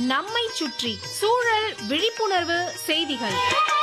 நம்மை சுற்றி சூழல் விழிப்புணர்வு செய்திகள்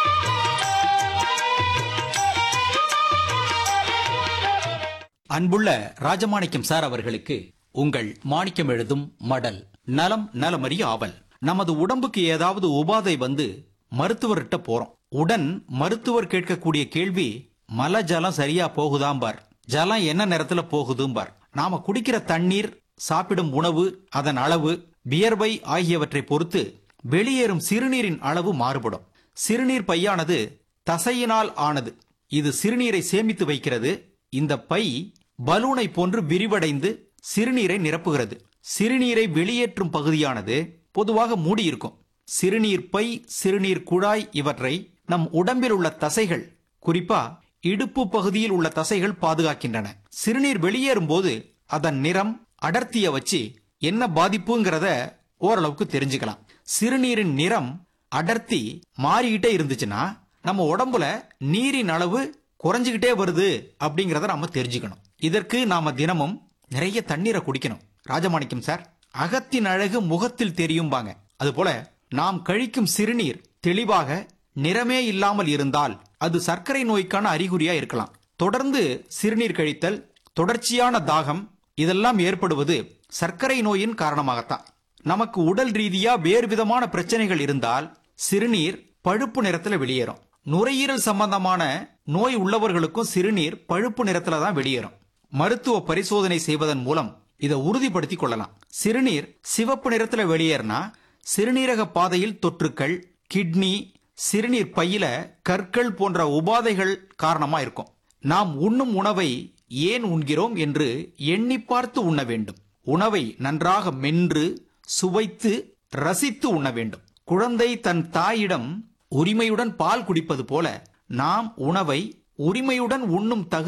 அன்புள்ள ராஜமாணிக்கம் சார் அவர்களுக்கு உங்கள் மாணிக்கம் எழுதும் மடல் நலம் நலமறிய ஆவல் நமது உடம்புக்கு ஏதாவது உபாதை வந்து மருத்துவர்கிட்ட போறோம் உடன் மருத்துவர் கேட்கக்கூடிய கேள்வி மல ஜலம் சரியா போகுதாம் பார் ஜலம் என்ன நேரத்துல போகுதும் பார் நாம குடிக்கிற தண்ணீர் சாப்பிடும் உணவு அதன் அளவு வியர்வை ஆகியவற்றை பொறுத்து வெளியேறும் சிறுநீரின் அளவு மாறுபடும் சிறுநீர் பையானது தசையினால் ஆனது இது சிறுநீரை சேமித்து வைக்கிறது இந்த பை பலூனை போன்று விரிவடைந்து சிறுநீரை நிரப்புகிறது சிறுநீரை வெளியேற்றும் பகுதியானது பொதுவாக மூடியிருக்கும் சிறுநீர் பை சிறுநீர் குழாய் இவற்றை நம் உடம்பில் உள்ள தசைகள் குறிப்பா இடுப்பு பகுதியில் உள்ள தசைகள் பாதுகாக்கின்றன சிறுநீர் வெளியேறும் போது அதன் நிறம் அடர்த்திய வச்சு என்ன பாதிப்புங்கிறத ஓரளவுக்கு தெரிஞ்சுக்கலாம் சிறுநீரின் நிறம் அடர்த்தி மாறிக்கிட்டே இருந்துச்சுன்னா நம்ம உடம்புல நீரின் அளவு குறைஞ்சுக்கிட்டே வருது அப்படிங்கறத நாம தெரிஞ்சுக்கணும் இதற்கு நாம தினமும் நிறைய தண்ணீரை குடிக்கணும் ராஜமாணிக்கம் சார் அகத்தின் அழகு முகத்தில் தெரியும்பாங்க அதுபோல நாம் கழிக்கும் சிறுநீர் தெளிவாக நிறமே இல்லாமல் இருந்தால் அது சர்க்கரை நோய்க்கான அறிகுறியா இருக்கலாம் தொடர்ந்து சிறுநீர் கழித்தல் தொடர்ச்சியான தாகம் இதெல்லாம் ஏற்படுவது சர்க்கரை நோயின் காரணமாகத்தான் நமக்கு உடல் ரீதியா வேறு விதமான பிரச்சனைகள் இருந்தால் சிறுநீர் பழுப்பு நிறத்துல வெளியேறும் நுரையீரல் சம்பந்தமான நோய் உள்ளவர்களுக்கும் சிறுநீர் பழுப்பு நிறத்துல தான் வெளியேறும் மருத்துவ பரிசோதனை செய்வதன் மூலம் இதை உறுதிப்படுத்திக் கொள்ளலாம் சிறுநீர் சிவப்பு நிறத்துல வெளியேறினா சிறுநீரக பாதையில் தொற்றுக்கள் கிட்னி சிறுநீர் பையில கற்கள் போன்ற உபாதைகள் காரணமா இருக்கும் நாம் உண்ணும் உணவை ஏன் உண்கிறோம் என்று எண்ணி பார்த்து உண்ண வேண்டும் உணவை நன்றாக மென்று சுவைத்து ரசித்து உண்ண வேண்டும் குழந்தை தன் தாயிடம் உரிமையுடன் பால் குடிப்பது போல நாம் உணவை உரிமையுடன் உண்ணும் தகுதி